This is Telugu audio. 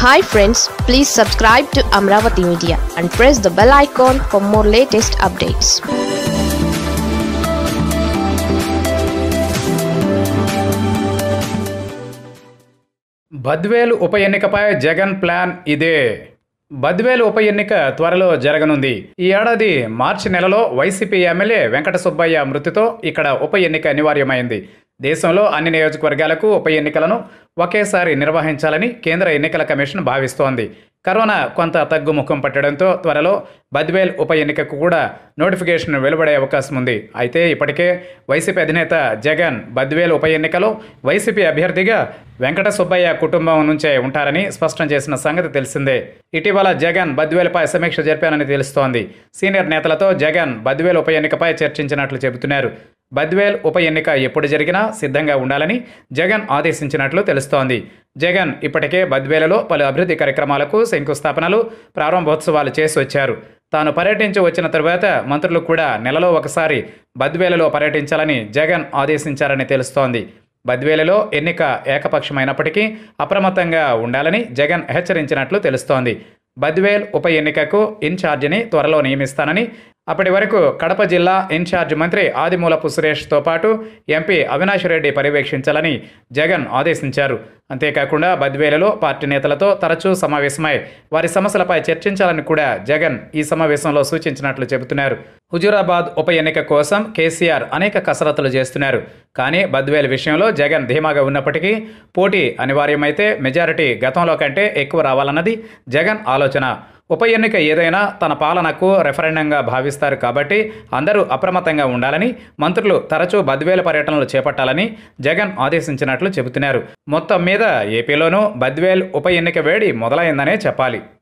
hi friends please subscribe to Amaravati media and press the bell icon for more latest updates Badvel ఉప ఎన్నికపై జగన్ ప్లాన్ ఇదే బద్వేలు ఉప ఎన్నిక త్వరలో జరగనుంది ఈ ఏడాది మార్చి నెలలో వైసీపీ ఎమ్మెల్యే వెంకట సుబ్బయ్య మృతితో ఇక్కడ ఉప ఎన్నిక అనివార్యమైంది దేశంలో అన్ని నియోజకవర్గాలకు ఉప ఎన్నికలను ఒకేసారి నిర్వహించాలని కేంద్ర ఎన్నికల కమిషన్ భావిస్తోంది కరోనా కొంత తగ్గుముఖం పట్టడంతో త్వరలో బద్వేల్ ఉప ఎన్నికకు కూడా నోటిఫికేషన్ వెలువడే అవకాశం ఉంది అయితే ఇప్పటికే వైసీపీ అధినేత జగన్ బద్వేల్ ఉప ఎన్నికలో వైసీపీ అభ్యర్థిగా వెంకట సుబ్బయ్య కుటుంబం నుంచే ఉంటారని స్పష్టం చేసిన సంగతి తెలిసిందే ఇటీవల జగన్ బద్వేలుపై సమీక్ష జరిపానని తెలుస్తోంది సీనియర్ నేతలతో జగన్ బద్వేల్ ఉప ఎన్నికపై చర్చించినట్లు చెబుతున్నారు బద్వేల్ ఉప ఎన్నిక ఎప్పుడు జరిగినా సిద్ధంగా ఉండాలని జగన్ ఆదేశించినట్లు తెలుస్తోంది జగన్ ఇప్పటికే బద్వేలలో పలు అభివృద్ధి కార్యక్రమాలకు శంకుస్థాపనలు ప్రారంభోత్సవాలు చేసి వచ్చారు తాను పర్యటించి వచ్చిన తరువాత మంత్రులు కూడా నెలలో ఒకసారి బద్వేలలో పర్యటించాలని జగన్ ఆదేశించారని తెలుస్తోంది బద్వేలలో ఎన్నిక ఏకపక్షమైనప్పటికీ అప్రమత్తంగా ఉండాలని జగన్ హెచ్చరించినట్లు తెలుస్తోంది బద్వేల్ ఉప ఎన్నికకు ఇన్ఛార్జిని త్వరలో నియమిస్తానని అప్పటి వరకు కడప జిల్లా ఇన్ఛార్జ్ మంత్రి ఆదిమూలపు సురేష్తో పాటు ఎంపీ అవినాష్ రెడ్డి పర్యవేక్షించాలని జగన్ ఆదేశించారు అంతేకాకుండా బద్వేలలో పార్టీ నేతలతో తరచూ సమావేశమై వారి సమస్యలపై చర్చించాలని కూడా జగన్ ఈ సమావేశంలో సూచించినట్లు చెబుతున్నారు హుజూరాబాద్ ఉప ఎన్నిక కోసం కేసీఆర్ అనేక కసరత్తులు చేస్తున్నారు కానీ బద్వేల్ విషయంలో జగన్ ధీమాగా ఉన్నప్పటికీ పోటీ అనివార్యమైతే మెజారిటీ గతంలో కంటే ఎక్కువ రావాలన్నది జగన్ ఆలోచన ఉప ఎన్నిక ఏదైనా తన పాలనకు రెఫరెండంగా భావిస్తారు కాబట్టి అందరూ అప్రమత్తంగా ఉండాలని మంత్రులు తరచూ బద్వేలు పర్యటనలు చేపట్టాలని జగన్ ఆదేశించినట్లు చెబుతున్నారు మొత్తం మీద ఏపీలోనూ బద్వేల్ ఉప ఎన్నిక వేడి మొదలైందనే చెప్పాలి